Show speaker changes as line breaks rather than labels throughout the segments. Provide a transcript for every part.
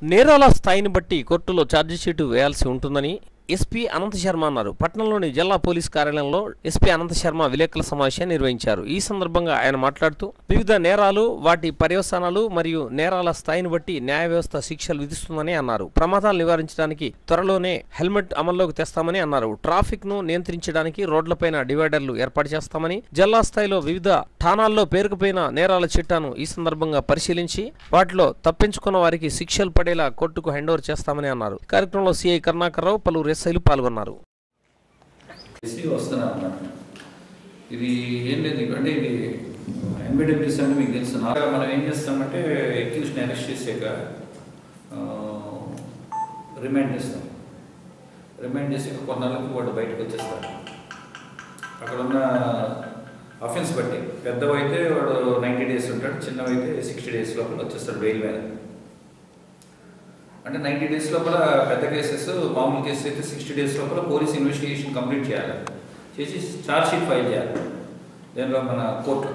నేరాల స్థాయిని బట్టి కోర్టులో ఛార్జిషీటు వేయాల్సి ఉంటుందని ఎస్పీ అనంత శర్మ అన్నారు పట్టణంలోని జిల్లా పోలీస్ కార్యాలయంలో ఎస్పీ అనంత శర్మ విలేకరుల సమావేశాన్ని నిర్వహించారు ఈ సందర్భంగా ఆయన మాట్లాడుతూ వివిధ నేరాలు వాటి పర్యవసానాలు మరియు నేరాల స్థాయిని బట్టి న్యాయ వ్యవస్థ శిక్షలు విధిస్తుందని అన్నారు ప్రమాదాలు నివారించడానికి త్వరలోనే హెల్మెట్ అమల్లోకి తెస్తామని అన్నారు ట్రాఫిక్ ను నియంత్రించడానికి రోడ్లపైన డివైడర్లు ఏర్పాటు చేస్తామని జిల్లా స్థాయిలో వివిధ ఠాణాల్లో పేరుకుపోయిన నేరాల చిట్టాను ఈ సందర్భంగా పరిశీలించి వాటిలో తప్పించుకున్న వారికి శిక్షలు పడేలా కోర్టుకు హ్యాండ్ ఓవర్ చేస్తామని అన్నారు కార్యక్రమంలో సిఐ కరుణాకర్రావు పలువురు ఎస్ఐలు పాల్గొన్నారు
చేసి వస్తున్నారు అన్నమాట ఇది ఏం లేదు అంటే ఇది ఎంబీడబ్ల్యూస్ అంటే మీకు తెలుసు నాగా మనం ఏం చేస్తామంటే ఎక్యూస్ని అరెస్ట్ చేసాక రిమైండ్ చేస్తాం రిమైండ్ చేసాక కొన్నాళ్ళకి వాడు బయటకు వచ్చేస్తారు అక్కడ ఉన్న అఫెన్స్ బట్టి పెద్దవైతే వాడు నైంటీ డేస్ ఉంటాడు చిన్నవైతే సిక్స్టీ డేస్ లోపల వచ్చేస్తాడు బెయిల్ మీద అంటే నైంటీ డేస్ లోపల పెద్ద కేసెస్ మామూలు కేసెస్ అయితే సిక్స్టీ డేస్ లోపల పోలీస్ ఇన్వెస్టిగేషన్ కంప్లీట్ చేయాలి చేసి ఛార్జ్ షీట్ ఫైల్ చేయాలి దేనిలో మన కోర్టు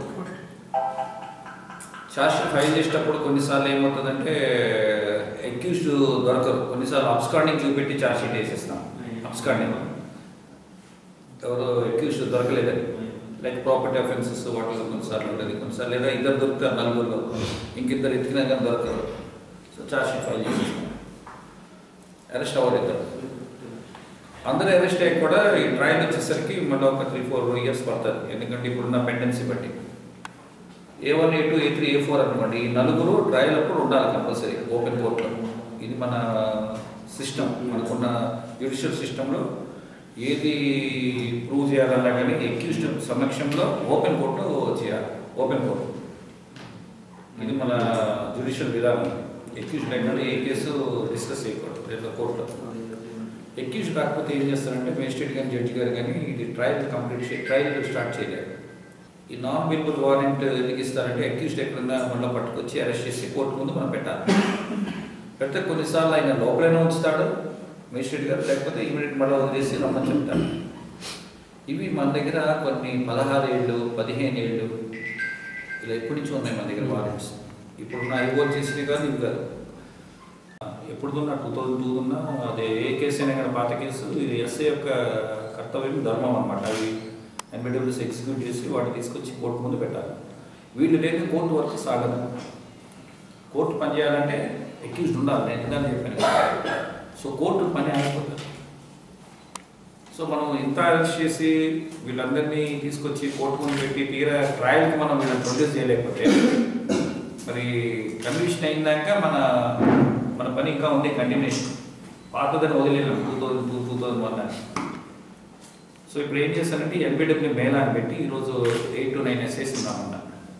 ఛార్జ్ షీట్ ఫైల్ చేసేటప్పుడు కొన్నిసార్లు ఏమవుతుందంటే అక్యూజ్డ్ దొరకరు కొన్నిసార్లు అబ్స్కాండింగ్ చూపెట్టి ఛార్జ్ షీట్ వేసేస్తాం అబ్స్కాండింగ్ ఎవరు అక్యూజ్డ్ దొరకలేదని లైక్ ప్రాపర్టీ అఫెన్సెస్ వాటిలో కొన్నిసార్లు ఉంటుంది కొన్నిసార్లు లేదా ఇద్దరు దొరుకుతారు నలుగురులో ఇంకిద్దరు ఎత్తికినా కానీ దొరకరు సో ఛార్జ్ షీట్ ఫైల్ చేసేస్తాం అరెస్ట్ అవ్వరు ఇద్దరు అందరూ అరెస్ట్ అయ్యి కూడా ఈ ట్రయల్ వచ్చేసరికి మళ్ళీ ఒక త్రీ ఫోర్ ఇయర్స్ పడుతుంది ఎందుకంటే ఇప్పుడున్న పెండెన్సీ బట్టి A one A two A three A four అనుకోండి ఈ నలుగురు ట్రయల్ అప్పుడు ఉండాలి కంపల్సరీ ఓపెన్ కోర్టులో ఇది మన సిస్టమ్ మనకున్న జ్యుడిషియల్ సిస్టంలో ఏది ప్రూవ్ చేయాలన్నా కానీ ఎక్యూస్డ్ సమక్షంలో ఓపెన్ కోర్టు చేయాలి ఓపెన్ కోర్టు ఇది మన జ్యుడిషియల్ విధానం ఎక్యూజ్డ్ ఏంటంటే ఏ కేసు డిస్కస్ చేయకూడదు లేదా కోర్టులో ఎక్యూజ్డ్ కాకపోతే ఏం చేస్తారంటే మేజిస్ట్రేట్ కానీ జడ్జి గారు కానీ ఇది ట్రయల్ కంప్లీట్ చే ట్రయల్ స్టార్ట్ చేయలేరు ఈ నాన్ బిల్బుల్ వారెంట్ ఎందుకు ఇస్తారంటే అక్యూజ్డ్ ఎక్కడన్నా మళ్ళీ పట్టుకొచ్చి అరెస్ట్ చేసి కోర్టు ముందు మనం పెట్టాలి పెడితే కొన్నిసార్లు ఆయన లోపలైనా ఉంచుతాడు మేజిస్ట్రేట్ గారు లేకపోతే ఇమీడియట్ మళ్ళీ వదిలేసి రమ్మని చెప్తాడు ఇవి మన దగ్గర కొన్ని పదహారు ఏళ్ళు పదిహేను ఏళ్ళు ఇలా ఎప్పటి నుంచో ఉన్నాయి మన దగ్గర వారెంట్స్ ఇప్పుడున్న ఐఓర్ చేసినవి కాదు ఇవి కాదు ఎప్పుడున్నా టూ థౌజండ్ టూ ఉన్నా అదే ఏ కేసు అయినా కానీ పాత కేసు ఇది ఎస్ఐ యొక్క కర్తవ్యం ధర్మం అనమాట అవి ఎంబీడబ్ల్యూస్ ఎగ్జిక్యూట్ చేసి వాటిని తీసుకొచ్చి కోర్టు ముందు పెట్టాలి వీళ్ళు లేని కోర్టు వర్క్ సాగదు కోర్టు పని చేయాలంటే ఎక్యూజ్డ్ ఉండాలి నేను ఇందాక చెప్పాను సో కోర్టు పని ఆగిపోతుంది సో మనం ఇంత అరెస్ట్ చేసి వీళ్ళందరినీ తీసుకొచ్చి కోర్టు ముందు పెట్టి తీరా ట్రయల్కి మనం వీళ్ళని ప్రొడ్యూస్ చేయలేకపోతే మరి కన్విషన్ అయినాక మన మన పని ఇంకా ఉంది కంటిన్యూషన్ పాతదని వదిలేను two thousand two two thousand one so ఇప్పుడు ఏం చేశానంటే ఎన్బిడబ్ల్యూ మేళ అని పెట్టి ఈరోజు eight to nine S S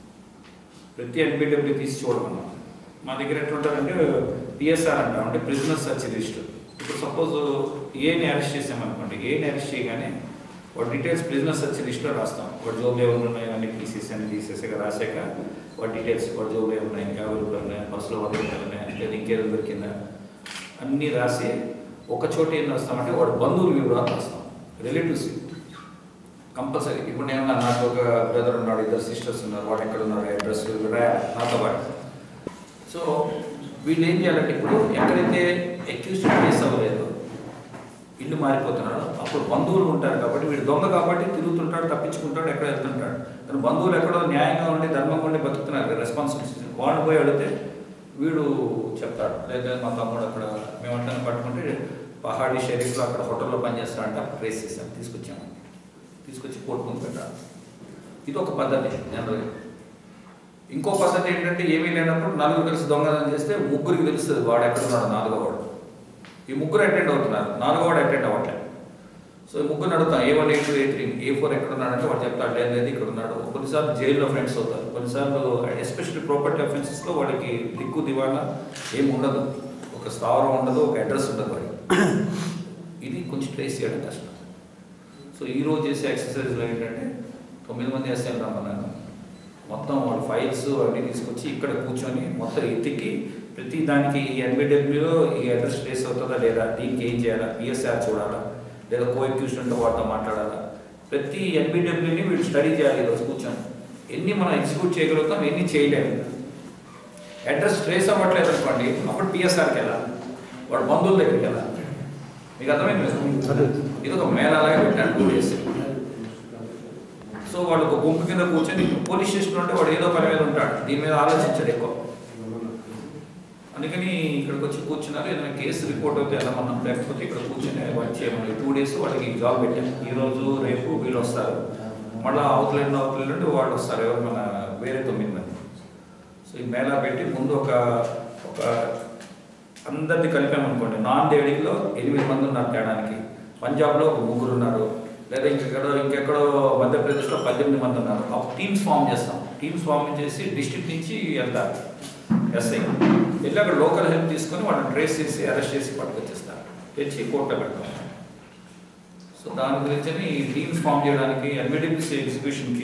ప్రతి ఎన్బిడబ్ల్యూ తీసి చూడమన్నా మా దగ్గర ఎట్లుంటారంటే పిఎస్ఆర్ అంటాం అంటే ప్రిజనర్ సర్చ్ రిజిస్టర్ ఇప్పుడు సపోజ్ ఏని అరెస్ట్ చేసామనుకోండి ఏని అరెస్ట్ చేయగానే వాడు డీటెయిల్స్ ప్రిజనర్ సర్చ్ లిస్ట్లో రాస్తాం వాడు జోబులు ఏమైనా ఉన్నాయో అన్ని తీసేసి అన్ని తీసేసాక రాశాక వాడి డీటెయిల్స్ వాడు జోబులు ఏమి ఉన్నాయి యాభై రూపాయలు ఉన్నాయి బస్సులో వంద రూపాయలు ఉన్నాయి లేదా ఇంకేదో దొరికిందా అన్నీ రాసి ఒక చోట ఏం రాస్తామంటే వాడు బంధువుల వివరాలు రాస్తాం రిలేటివ్స్ కంపల్సరీ ఇప్పుడు నేను నా- నాకు ఒక బ్రదర్ ఉన్నాడు ఇద్దరు సిస్టర్స్ ఉన్నారు వాడు ఎక్కడ ఉన్నారు అడ్రస్ నాతో పాటు సో వీళ్ళు ఏం చేయాలంటే ఇప్పుడు ఎక్కడైతే అక్యూస్డ్ కేసు అవ్వలేదు ఇల్లు మారిపోతున్నాడు అప్పుడు బంధువులు ఉంటారు కాబట్టి వీడు దొంగ కాబట్టి తిరుగుతుంటాడు తప్పించుకుంటాడు ఎక్కడ వెళ్తుంటాడు కానీ బంధువులు ఎక్కడో న్యాయంగా ఉండి ధర్మంగా ఉండి బతుకుతున్నారు రెస్పాన్సిబిలిటీ వాడు పోయి అడిగితే వీడు చెప్తాడు లేదా మా తమ్ముడు అక్కడ మేమంటాను పట్టుకుంటే పహాడీ షరీఫ్లో అక్కడ హోటల్లో పనిచేస్తాడంటే అక్కడ ట్రేస్ చేశాను తీసుకొచ్చాము తీసుకొచ్చి కోర్టు ముందు పెట్టాలి ఇది ఒక పద్ధతి జనరల్గా ఇంకో పద్ధతి ఏంటంటే ఏమీ లేనప్పుడు నలుగురు కలిసి దొంగతనం చేస్తే ముగ్గురికి తెలుస్తుంది వాడు ఎక్కడ ఉన్నాడు నాలుగో వాడు ఈ ముగ్గురు అటెండ్ అవుతున్నారు నాలుగో వాడు అటెండ్ అవ్వట్లేదు సో ఈ ముగ్గురు అడుగుతాం A one A two A three A four ఎక్కడ ఉన్నాడంటే వాడు చెప్తాడు లేదు లేదు ఇక్కడ ఉన్నాడు కొన్నిసార్లు జైల్లో ఫ్రెండ్స్ అవుతారు కొన్నిసార్లు ఎస్పెషల్లీ ప్రాపర్టీ అఫెన్సెస్లో వాళ్ళకి దిక్కు దివాలా ఏమి ఉండదు ఒక స్థావరం ఉండదు ఒక అడ్రస్ ఉండదు వాడికి ఇది కొంచెం ట్రేస్ చేయడం కష్టం సో ఈ రోజు చేసే ఎక్సర్సైజ్లో ఏంటంటే తొమ్మిది మంది ఎస్ఐలు రమ్మన్నాను మొత్తం వాళ్ళ ఫైల్స్ అన్నీ తీసుకొచ్చి ఇక్కడ కూర్చొని మొత్తం ఎత్తికి ప్రతి దానికి ఈ ఎన్బిడబ్ల్యూలో ఈ అడ్రస్ ట్రేస్ అవుతుందా లేదా దీనికి ఏం చేయాలా పిఎస్ఆర్ చూడాలా లేదా కో ఉంటే వాటితో మాట్లాడాలా ప్రతి ఎన్బిడబ్ల్యూని వీళ్ళు స్టడీ చేయాలి ఈరోజు కూర్చొని ఎన్ని మనం ఎగ్జిక్యూట్ చేయగలుగుతాం ఎన్ని చేయలేము అడ్రస్ ట్రేస్ అవ్వట్లేదు అనుకోండి అప్పుడు పిఎస్ఆర్కి వెళ్ళాలి వాడు బంధువుల దగ్గరికి వెళ్ళాలి మీకు అర్థమైంది కదా? ఇది ఒక మేళాలాగా పెట్టాడు టూ డేస్ సో వాళ్ళు ఒక గుంపు కింద కూర్చొని పోలీస్ స్టేషన్ ఉంటే వాడు ఏదో పని మీద ఉంటాడు దీని మీద ఆలోచించాడు ఎక్కువ అందుకని ఇక్కడికి వచ్చి కూర్చున్నారు ఏదైనా కేసు రిపోర్ట్ అయితే వెళ్ళమన్నాం లేకపోతే ఇక్కడ కూర్చొని వర్క్ చేయమని టూ డేస్ వాళ్ళకి జాబ్ పెట్టాం ఈ రోజు రేపు వీళ్ళు వస్తారు మళ్ళీ అవతల అవతల నుండి వాళ్ళు వస్తారు ఎవరు మన వేరే తొమ్మిది మంది సో ఈ మేళా పెట్టి ముందు ఒక ఒక అందరినీ కలిపామనుకోండి నాన్ దేడిలో ఎనిమిది మంది ఉన్నారు తేడానికి పంజాబ్లో ఒక ముగ్గురు ఉన్నారు లేదా ఇంకెక్కడో ఇంకెక్కడో మధ్యప్రదేశ్లో పద్దెనిమిది మంది ఉన్నారు ఆ టీమ్స్ ఫామ్ చేస్తాం టీమ్స్ ఫామ్ చేసి డిస్ట్రిక్ట్ నుంచి వెళ్తారు ఎస్ఐ వెళ్ళి అక్కడ లోకల్ హెల్ప్ తీసుకొని వాళ్ళని ట్రేస్ చేసి అరెస్ట్ చేసి పట్టుకొచ్చేస్తారు తెచ్చి కోర్టులో పెడతాం సో దాని గురించి ఈ టీమ్స్ ఫామ్ చేయడానికి ఎన్విడిపిసి ఎగ్జిక్యూషన్కి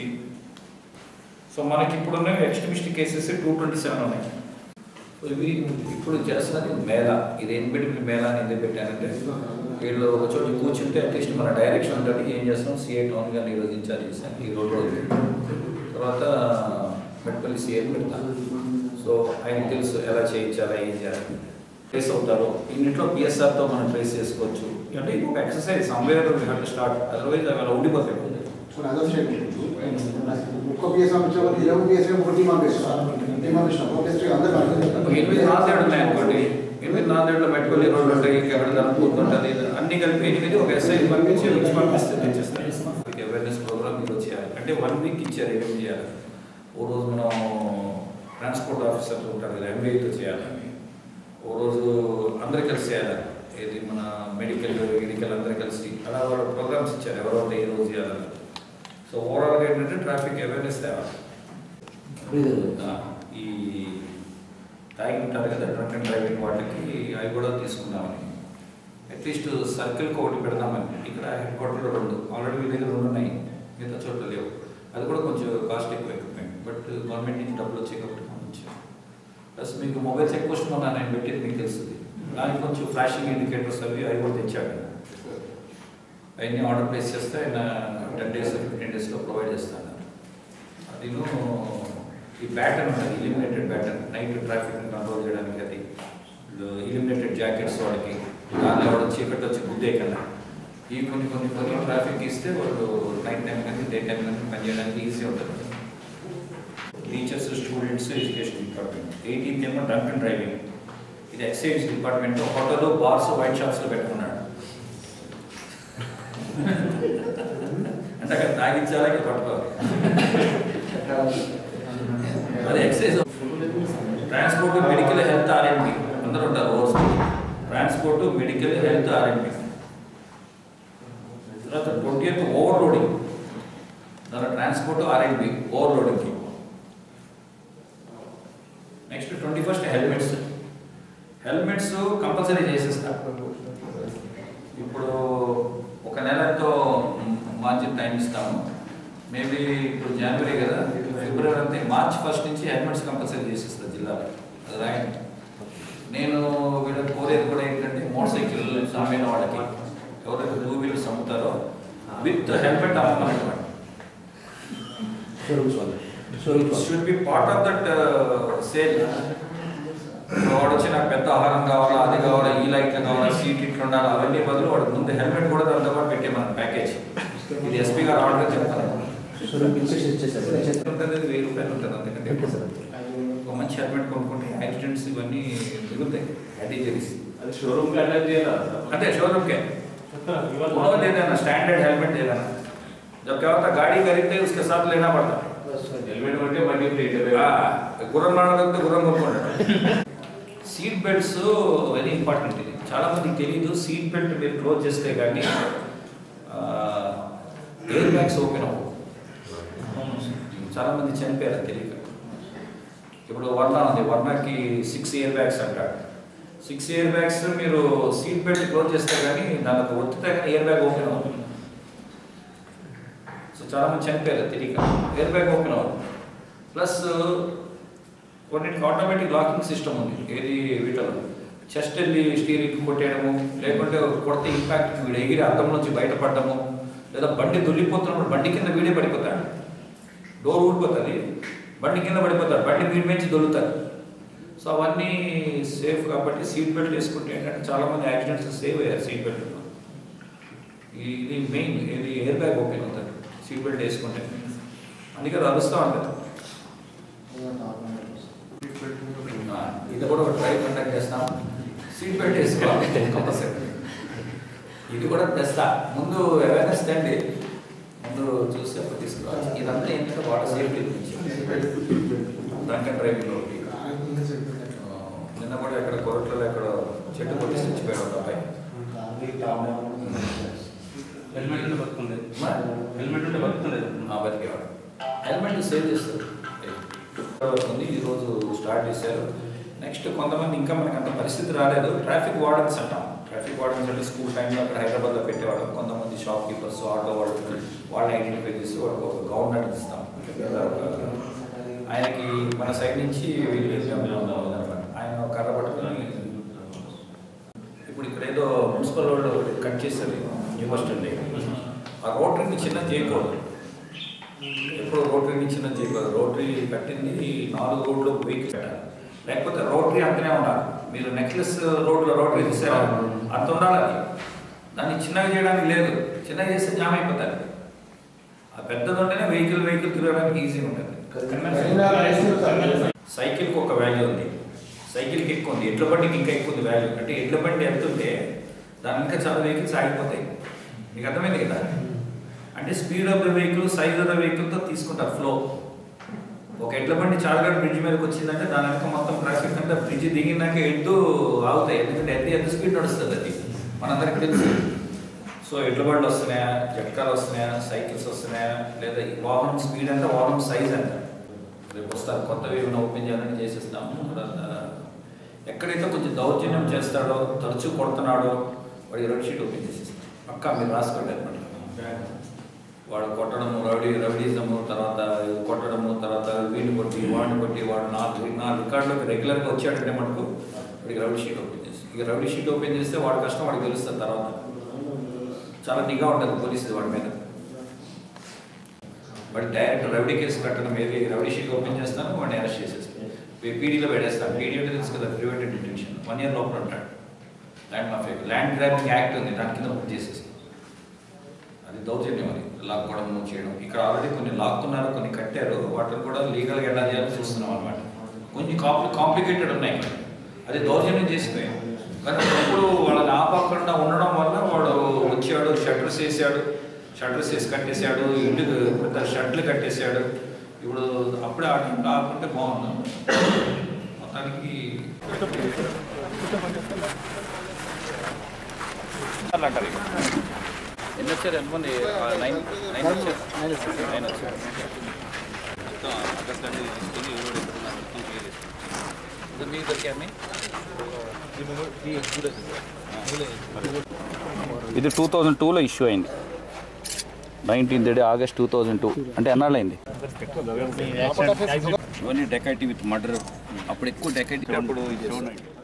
సో మనకి ఇప్పుడున్న extremist cases two twenty seven ఉన్నాయి సో ఇవి ఇప్పుడు చేస్తున్నది మేళ ఇది ఎన్బిడిపి మేళ అని ఎందుకు పెట్టానంటే వీళ్ళు ఒక చోట కూర్చుంటే అట్లీస్ట్ మన డైరెక్షన్ ఉంటుంది ఏం చేస్తాం సిఐ టౌన్గా నిరోధించాలి చేశాను ఈ రెండు రోజులు తర్వాత మెట్పల్లి సిఐని పెడతాను సో ఆయన తెలుసు ఎలా చేయించాలా ఏం చేయాలి ట్రేస్ అవుతారు ఇన్నింటిలో పిఎస్ఆర్తో మనం ట్రేస్ చేసుకోవచ్చు అంటే ఇది ఒక exercise somewhere we have to start otherwise అవి అలా ఉండిపోతాయి
కొన్ని అదర్ స్టేట్మెంట్ ఒక్క పిఎస్ పంపించే వాళ్ళు ఇరవై పిఎస్ ఒక టీం పంపిస్తారు టీం పంపించినాం ఒక డిస్ట్రిక్ట్ అందరూ
ఒక ఎనిమిది నాదేళ్ళు ఉన్నాయి అనుకోండి ఎనిమిది నాదేళ్ళు మెట్టుకొని రోడ్లు ఉంటాయి ఎక్కడ దొరుకుతుంది ఉంటుంది అన్ని కలిపి ఎనిమిది ఒక ఎస్ఐ పంపించి వచ్చి పంపిస్తే తెచ్చేస్తాను అవేర్నెస్ ప్రోగ్రామ్ మీరు చేయాలి అంటే వన్ వీక్ ఇచ్చారు ఏం చేయాలి ఓ రోజు మనం ట్రాన్స్పోర్ట్ ఆఫీసర్ ఉంటారు కదా ఎంబీఐతో చేయాలి ఓ రోజు అందరు కలిసి చేయాలి ఏది మన మెడికల్ మెడికల్ అందరు కలిసి అలా వాళ్ళు ప్రోగ్రామ్స్ ఇచ్చారు ఎవరెవరు ఏ రోజు చేయాలని సో ఓవరాల్గా ఏంటంటే ట్రాఫిక్ అవేర్నెస్ తేవాలి ఆ, ఈ తాగి ఉంటారు కదా డ్రంక్ అండ్ డ్రైవింగ్ వాళ్ళకి అవి కూడా తీసుకుందామని అట్లీస్ట్ సర్కిల్కి ఒకటి పెడదామని ఇక్కడ హెడ్ క్వార్టర్లో రెండు ఆల్రెడీ మీ దగ్గర రెండు ఉన్నాయి మిగతా చోట్ల లేవు అది కూడా కొంచెం కాస్ట్ ఎక్కువ ఎక్విప్మెంట్ బట్ గవర్నమెంట్ నుంచి డబ్బులు వచ్చాయి కాబట్టి పంపించాం ప్లస్ మీకు మొబైల్ చెక్ పోస్ట్ మొన్న నేను పెట్టేది మీకు తెలుస్తుంది దానికి కొంచెం ఫ్లాషింగ్ ఇండికేటర్స్ అవి అవి కూడా తెచ్చాడు అవన్నీ ఆర్డర్ ప్లేస్ చేస్తే ఆయన టెన్ డేస్ ఫిఫ్టీన్ డేస్లో ప్రొవైడ్ చేస్తాను అదిను ఈ బ్యాటర్న్ ఉంటుంది eliminated pattern night traffic control చేయడానికి అది ఇలిమినేటెడ్ జాకెట్స్ వాడికి దానిలో వాడు చీకటి వచ్చి గుద్దేయకుండా ఈ కొన్ని కొన్ని కొన్ని ట్రాఫిక్ ఇస్తే వాళ్ళు నైట్ టైం కానీ డే టైం కానీ పని చేయడానికి ఈజీ ఉంటుంది teachers students education department eighteenth ఏమో డ్రంక్ అండ్ డ్రైవింగ్ ఇది excise department hotel bars wine షాప్స్లో పెట్టుకున్నాడు అంటే అక్కడ తాగించాలా ఇక్కడ పట్టుకోవాలి అది excise transport medical health RMP అందరూ ఉంటారు overs transport medical health RMP తర్వాత ట్వంటీ ఎయిత్ ఓవర్ లోడింగ్ దాని ట్రాన్స్పోర్ట్ ఆర్ఎంపి ఓవర్ లోడింగ్కి next twenty first helmets helmets compulsory చేసేస్తారు ఇప్పుడు ఒక నెలతో మార్జిన్ టైం ఇస్తాము మేబీ ఇప్పుడు జనవరి కదా ఫిబ్రవరి అంతే మార్చ్ ఫస్ట్ నుంచి హెల్మెట్స్ కంపల్సరీ చేసేస్తారు జిల్లాలో అది రాయండి నేను వీళ్ళకి కోరేది కూడా ఏంటంటే మోటార్ సైకిల్ సామైన వాళ్ళకి ఎవరైతే టూ వీలర్స్ అమ్ముతారో విత్ హెల్మెట్ అమ్మమన్నమాట should be part of that sale వాడు వచ్చి నాకు పెద్ద ఆహారం కావాలా అది కావాలా ఈ లైట్లు కావాలా సీట్ ఇట్లా ఉండాలి అవన్నీ బదులు వాడు ముందు హెల్మెట్ కూడా దాంతో పాటు పెట్టే మన ప్యాకేజ్ ఇది ఎస్పీ గారు ఆర్డర్ చెప్తాను ఉంటుంది అది వెయ్యి రూపాయలు ఉంటుంది అందుకంటే ఒక మంచి హెల్మెట్ కొనుక్కుంటే యాక్సిడెంట్స్ ఇవన్నీ మిగులుతాయి యాడిజరీస్
అది షోరూమ్ కి అటాచ్ చేయాలా
అంటే షోరూమ్కే वो दे देना स्टैंडर्ड हेलमेट दे देना जब क्या होता गाड़ी खरीदते ही उसके साथ लेना पड़ता
హెల్మెట్ కొంటే బండి ఫ్రీ
గుర్రం నాడదంటే గుర్రం కొనుక్కోండి సీట్ బెల్ట్స్ వెరీ ఇంపార్టెంట్ ఇది చాలా మందికి తెలియదు సీట్ బెల్ట్ మీరు క్లోజ్ చేస్తే కానీ ఎయిర్ బ్యాగ్స్ ఓపెన్ అవ్వవు చాలా మంది చనిపోయారు అది తెలియక ఇప్పుడు వర్ణ ఉంది వర్ణకి సిక్స్ ఇయర్ బ్యాగ్స్ అంటారు సిక్స్ ఇయర్ బ్యాగ్స్ మీరు సీట్ బెల్ట్ క్లోజ్ చేస్తే కానీ దానికి ఒత్తితే కానీ ఇయర్ బ్యాగ్ ఓపెన్ అవ్వదు సో చాలా మంది చనిపోయారు అది తెలియక ఇయర్ బ్యాగ్ ఓపెన్ అవ్వదు ప్లస్ కొన్నిటికి ఆటోమేటిక్ లాకింగ్ సిస్టమ్ ఉంది ఏది వీటిలో చెస్ట్ వెళ్ళి స్టీరింగ్ కొట్టేయడము లేకుంటే కొడితే ఇంపాక్ట్ వీడు ఎగిరి అద్దం నుంచి బయటపడడము లేదా బండి దొల్లిపోతున్నప్పుడు బండి కింద వీడే పడిపోతాడు డోర్ ఊడిపోతుంది బండి కింద పడిపోతాడు బండి వీడి నుంచి దొల్లుతారు సో అవన్నీ సేఫ్ కాబట్టి సీట్ బెల్ట్ వేసుకుంటే ఏంటంటే చాలామంది యాక్సిడెంట్స్ సేవ్ అయ్యారు సీట్ బెల్ట్ ఇది మెయిన్ ఇది ఎయిర్ బ్యాగ్ ఓపెన్ అవుతుంది సీట్ బెల్ట్ వేసుకుంటే అందుకే అది అరుస్తూ ఉంటుంది ఆ, ఇది కూడా ఒక డ్రైవ్ కండక్ట్ చేస్తాం సీట్ బెల్ట్ వేసుకోవాలి కంపల్సరీ ఇది కూడా తెస్తా ముందు అవేర్నెస్ తండి ముందు చూసి అప్పుడు తీసుకురావాలి ఇదంతా ఏంటంటే వాటర్ సేఫ్టీ గురించి డ్రంక్ అండ్ డ్రైవింగ్ ఒకటి ఆ, నిన్న కూడా ఎక్కడ కొరట్లో ఎక్కడ చెట్టు కొట్టి చచ్చిపోయాడు ఒక అబ్బాయి
హెల్మెట్ ఉంటే బతుకుండేది
మా?
హెల్మెట్ ఉంటే బతుకుండేది
ఆ బతికేవాడు హెల్మెట్ సేవ్ చేస్తారు ఉంది ఈరోజు స్టార్ట్ చేశారు నెక్స్ట్ కొంతమంది ఇంకా మనకి అంత పరిస్థితి రాలేదు ట్రాఫిక్ వార్డెన్స్ అంటాం ట్రాఫిక్ వార్డెన్స్ అంటే స్కూల్ టైంలో అక్కడ హైదరాబాద్లో పెట్టేవాడు కొంతమంది షాప్ కీపర్స్ ఆటో వాళ్ళు వాళ్ళని ఐడెంటిఫై చేసి వాళ్ళకి ఒక గవర్నమెంట్ ఇస్తాం లేదా ఒక- ఆయనకి మన సైడ్ నుంచి అనమాట ఆయన ఒక కర్ర పట్టుకొని ఇప్పుడు ఇక్కడ ఏదో మున్సిపల్ వాళ్ళు కట్ చేశారు న్యూ బస్ స్టాండ్ ఆ రోటరీని చిన్న చేయకూడదు ఎప్పుడు రోటరీని చిన్న చేయకూడదు రోటరీ కట్టింది నాలుగు రోడ్లు వెహికల్ పెట్టాలి లేకపోతే రోటరీ అంతనే ఉండాలి మీరు నెక్లెస్ రోడ్లో రోటరీ చూసారా అంత ఉండాలి అది దాన్ని చిన్నగా చేయడానికి లేదు చిన్నగా చేస్తే జామ్ అయిపోతుంది ఆ పెద్దది ఉంటేనే వెహికల్ వెహికల్ తిరగడానికి ఈజీగా ఉంటుంది సైకిల్కి ఒక వాల్యూ ఉంది సైకిల్కి ఎక్కువ ఉంది ఎడ్ల బండికి ఇంకా ఎక్కువ ఉంది వాల్యూ అంటే ఎడ్ల బండి ఎంత ఉంటే దాని ఇంకా చాలా వెహికల్స్ ఆగిపోతాయి మీకు అర్థమైంది కదా అంటే speed of the vehicle size of the వెహికల్తో తీసుకుంటారు ఫ్లో ఒక ఎడ్ల బండి చార్గడ్ బ్రిడ్జ్ మీదకి వచ్చిందంటే దాని వెనక మొత్తం ట్రాఫిక్ అంతా బ్రిడ్జ్ దిగినాక ఎడ్డు ఆగుతాయి ఎందుకంటే ఎద్దు ఎంత స్పీడ్ నడుస్తుంది అది మనందరికి తెలుసు సో ఎడ్ల బండ్లు వస్తున్నాయా జట్కాలు వస్తున్నాయా సైకిల్స్ వస్తున్నాయా లేదా ఈ వాహనం స్పీడ్ అంటే వాహనం సైజ్ అంట రేపు వస్తారు కొత్తవి ఏమైనా ఓపెన్ చేయాలని చేసేస్తాము తర్వాత ఎక్కడైతే కొంచెం దౌర్జన్యం చేస్తాడో తరచూ కొడుతున్నాడో వాడి రెడ్ షీట్ ఓపెన్ చేసేస్తాం పక్కా మీరు రాసుకోండి అనమాట వాడు కొట్టడము రౌడీ రౌడీజము తర్వాత కొట్టడము తర్వాత వీడిని కొట్టి వాడిని కొట్టి వాడు నాలుగు నాలుగు రికార్డులోకి రెగ్యులర్గా వచ్చాడంటే మనకు వాడికి రౌడీ షీట్ ఓపెన్ చేసి ఇక రౌడీ షీట్ ఓపెన్ చేస్తే వాడి కష్టం వాడికి తెలుస్తుంది తర్వాత చాలా నిఘా ఉంటుంది పోలీసు వాడి మీద వాడి డైరెక్ట్ రౌడీ కేసు కట్టడం ఏది రౌడీ షీట్ ఓపెన్ చేస్తాను వాడిని అరెస్ట్ చేసేస్తాను పీడీలో పెట్టేస్తాను పీడీ అంటే తెలుసు కదా ప్రివెంటెడ్ డిటెన్షన్ వన్ ఇయర్ లోపల ఉంటాడు land mafia land grabbing act ఉంది దాని కింద బుక్ చేసేస్తాం అది దౌర్జన్యం అది లాక్కోవడం చేయడం ఇక్కడ ఆల్రెడీ కొన్ని లాక్కున్నారు కొన్ని కట్టారు వాటిని కూడా లీగల్గా ఎలా చేయాలో చూస్తున్నాం అనమాట కొంచెం కాంప్లి కాంప్లికేటెడ్ ఉన్నాయి ఇక్కడ అది దౌర్జన్యం చేసిపోయాం కానీ అప్పుడు వాళ్ళని ఆపకుండా ఉండడం వల్ల వాడు వచ్చాడు షట్టర్స్ వేసాడు షట్టర్స్ వేసి కట్టేశాడు ఇంటికి పెద్ద షర్ట్లు కట్టేశాడు ఇప్పుడు అప్పుడే ఆ టైంలో ఆపుకుంటే బాగుంది మొత్తానికి అంటారు ఎన్ని వచ్చారు ఎంతమంది నైన్ నైన్ వచ్చారు నైన్ వచ్చారు మొత్తం అడ్రస్ అన్ని తీసుకొని ఎవరు ఎక్కడున్నారు మొత్తం క్లియర్ చేసుకున్నాం మీకు దొరికాయని
ఇది టూ థౌజండ్ టూలో ఇష్యూ అయింది nineteenth day August two thousand two అంటే ఎన్నాళ్ళు అయింది
ఇవన్నీ డెకైటీ విత్ మర్డర్ అప్పుడు ఎక్కువ డెకైటీ అప్పుడు ఇది